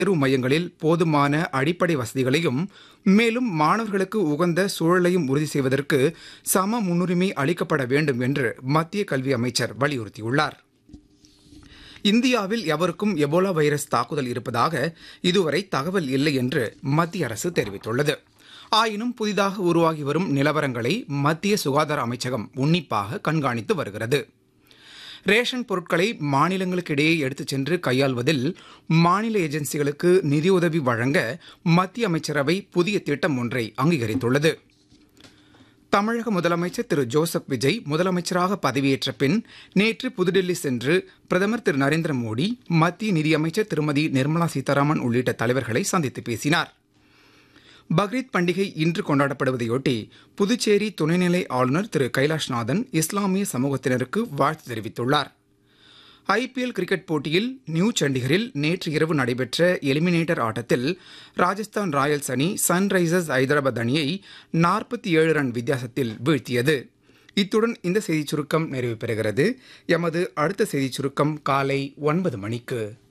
தேர்வு மையங்களில் போதுமான அடிப்படை வசதிகளையும் மேலும் மாணவர்களுக்கு உகந்த சூழலையும் உறுதி செய்வதற்கு சம முன்னுரிமை அளிக்கப்பட வேண்டும் என்று மத்திய கல்வி அமைச்சர் வலியுறுத்தியுள்ளார் இந்தியாவில் எவருக்கும் எபோலா வைரஸ் தாக்குதல் இருப்பதாக இதுவரை தகவல் இல்லை என்று மத்திய அரசு தெரிவித்துள்ளது ஆயினும் புதிதாக உருவாகி வரும் நிலவரங்களை மத்திய சுகாதார அமைச்சகம் உன்னிப்பாக கண்காணித்து வருகிறது ரேஷன் பொருட்களை மாநிலங்களுக்கு இடையே எடுத்துச் சென்று கையாள்வதில் மாநில ஏஜென்சிகளுக்கு நிதியுதவி வழங்க மத்திய அமைச்சரவை புதிய திட்டம் ஒன்றை அங்கீகரித்துள்ளது தமிழக முதலமைச்சர் திரு ஜோசப் விஜய் முதலமைச்சராக பதவியேற்ற பின் நேற்று புதுடில்லி சென்று பிரதமர் திரு நரேந்திர மோடி மத்திய நிதியமைச்சர் திருமதி நிர்மலா சீதாராமன் உள்ளிட்ட தலைவர்களை சந்தித்து பேசினார் பக்ரீத் பண்டிகை இன்று கொண்டாடப்படுவதையொட்டி புதுச்சேரி துணைநிலை ஆளுநர் திரு கைலாஷ்நாதன் இஸ்லாமிய சமூகத்தினருக்கு வாழ்த்து தெரிவித்துள்ளார் ஐபிஎல் கிரிக்கெட் போட்டியில் நியூ சண்டிகரில் நேற்று இரவு நடைபெற்ற எலிமினேட்டர் ஆட்டத்தில் ராஜஸ்தான் ராயல்ஸ் அணி சன்ரைசர்ஸ் ஐதராபாத் அணியை நாற்பத்தி ஏழு ரன் வித்தியாசத்தில் வீழ்த்தியது இத்துடன் இந்த செய்திச் சுருக்கம் நிறைவு பெறுகிறது எமது அடுத்த செய்திச் சுருக்கம் காலை ஒன்பது மணிக்கு